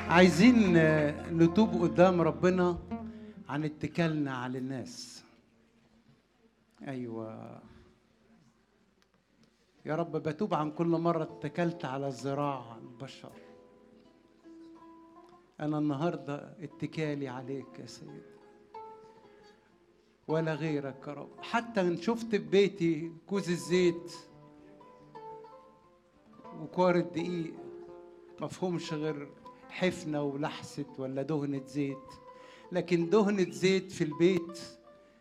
عايزين آه، نتوب قدام ربنا عن اتكالنا على الناس ايوه يا رب بتوب عن كل مرة اتكلت على الزراعة على البشر أنا النهاردة اتكالي عليك يا سيدي ولا غيرك يا رب حتى إن شفت في بيتي كوز الزيت وكوار الدقيق مفهومش غير حفنة ولحسة ولا دهنة زيت لكن دهنة زيت في البيت